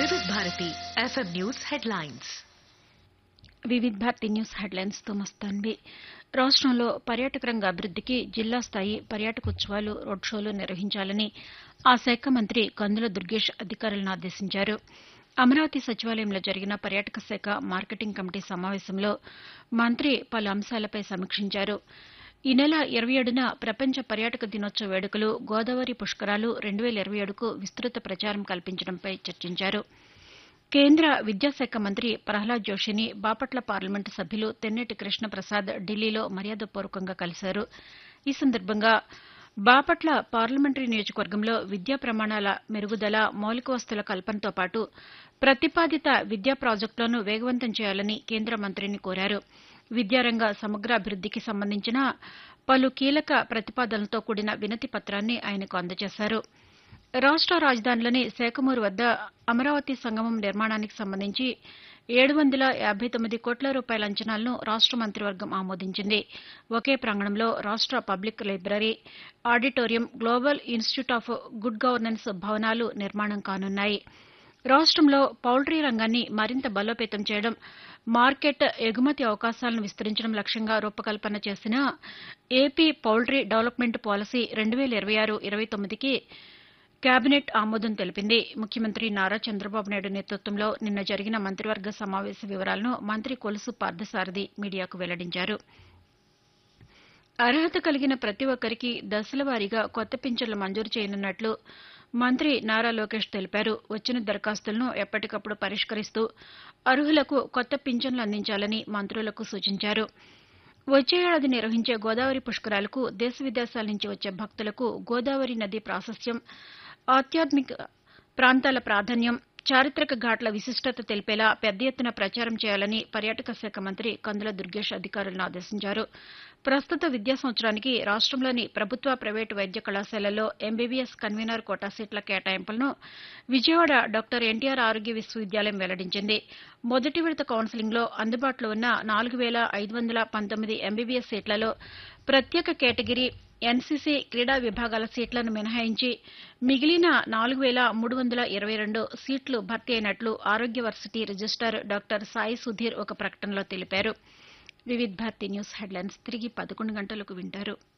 వివిధ Bharati FM news headlines Vividh Bharati news headlines తో మస్తాన్వి రాష్ట్రంలో పర్యాటక రంగ అభివృద్దికి జిల్లా స్థాయి పర్యాటక ఉత్సవాలు రోడ్ షోలు నిర్వహించాలని ఆ శాఖ మంత్రి కందుల దుర్గేష్ అధికారులను ఆదేశించారు అమరావతి సచివాలయంలో జరిగిన పర్యాటక శాఖ మార్కెటింగ్ కమిటీ సమావేశంలో మంత్రి పలు అంశాలపై సమీక్షించారు ఈ నెల ఇరవై ఏడున ప్రపంచ పర్యాటక దినోత్సవ వేడుకలు గోదావరి పుష్కరాలు రెండు వేల ఇరవై ఏడుకు విస్తృత ప్రచారం కల్పించడంపై చర్చించారు కేంద్ర విద్యాశాఖ మంత్రి ప్రహ్లాద్ జోషిని బాపట్ల పార్లమెంటు సభ్యులు తెన్నేటి కృష్ణప్రసాద్ ఢిల్లీలో మర్యాదపూర్వకంగా కలిశారు ఈ సందర్భంగా బాపట్ల పార్లమెంటరీ నియోజకవర్గంలో విద్యా ప్రమాణాల మెరుగుదల మౌలిక వస్తుల కల్పనతో పాటు ప్రతిపాదిత విద్యా ప్రాజెక్టులను వేగవంతం చేయాలని కేంద్ర మంత్రిని కోరారు విద్యారంగ సమగ్రాభివృద్దికి సంబంధించిన పలు కీలక ప్రతిపాదనలతో కూడిన వినతి పత్రాన్ని ఆయనకు అందజేశారు రాష్ట రాజధానిలోని శేకమూరు వద్ద అమరావతి సంగమం నిర్మాణానికి సంబంధించి ఏడు వందల యాబై తొమ్మిది కోట్ల రూపాయల అంచనాలను రాష్ట మంత్రివర్గం ఆమోదించింది ఒకే ప్రాంగణంలో రాష్ట public library auditorium global institute of good governance భవనాలు నిర్మాణం కానున్నాయి రాష్టంలో పౌల్ట్రీ రంగాన్ని మరింత బలోపేతం చేయడం మార్కెట్ ఎగుమతి అవకాశాలను విస్తరించడం లక్ష్యంగా రూపకల్పన చేసిన ఏపీ పౌల్ట్రీ డెవలప్మెంట్ పాలసీ రెండు వేల ఇరవై ఆరు ఇరవై తొమ్మిదికి కేబినెట్ ఆమోదం తెలిపింది ముఖ్యమంత్రి నారా చంద్రబాబు నాయుడు నేతృత్వంలో నిన్న జరిగిన మంత్రివర్గ సమావేశ వివరాలను మంత్రి కొలుసు పార్థసారథి మీడియాకు వెల్లడించారు అర్హత కలిగిన ప్రతి ఒక్కరికి దశలవారీగా కొత్త పింఛన్లు మంజూరు చేయనున్నట్లు మంత్రి నారా లోకేష్ తెలిపారు వచ్చిన దరఖాస్తులను ఎప్పటికప్పుడు పరిష్కరిస్తూ అర్హులకు కొత్త పింఛన్లు అందించాలని మంత్రులకు సూచించారు వచ్చే ఏడాది నిర్వహించే గోదావరి పుష్కరాలకు దేశ విదేశాల నుంచి వచ్చే భక్తులకు గోదావరి నది ప్రాశస్త్యం ఆధ్యాత్మిక ప్రాంతాల ప్రాధాన్యం చారిత్రక ఘాట్ల విశిష్టత తెలిపేలా పెద్ద ఎత్తున ప్రచారం చేయాలని పర్యాటక శాఖ మంత్రి కందుల దుర్గేష్ అధికారులను ఆదేశించారు ప్రస్తుత విద్యా సంవత్సరానికి రాష్టంలోని ప్రభుత్వ ప్రైవేటు వైద్య కళాశాలల్లో ఎంబీబీఎస్ కన్వీనర్ కోటా సీట్ల కేటాయింపులను విజయవాడ డాక్టర్ ఎన్టీఆర్ ఆరోగ్య విశ్వవిద్యాలయం వెల్లడించింది మొదటి విడత కౌన్సిలింగ్లో అందుబాటులో ఉన్న నాలుగు వేల ఐదు వందల పంతొమ్మిది ఎంబీబీఎస్ సీట్లలో ప్రత్యేక కేటగిరీ ఎన్సీసీ క్రీడా విభాగాల సీట్లను మినహాయించి మిగిలిన నాలుగు వేల మూడు వందల ఇరవై రెండు సీట్లు భర్తీ అయినట్లు ఆరోగ్య varsity registrar doctor Sai Sudhir ఒక ప్రకటనలో తెలిపారు వివిధ్ భారతి న్యూస్ హెడ్లైన్స్ తిరిగి పదకొండు గంటలకు వింటారు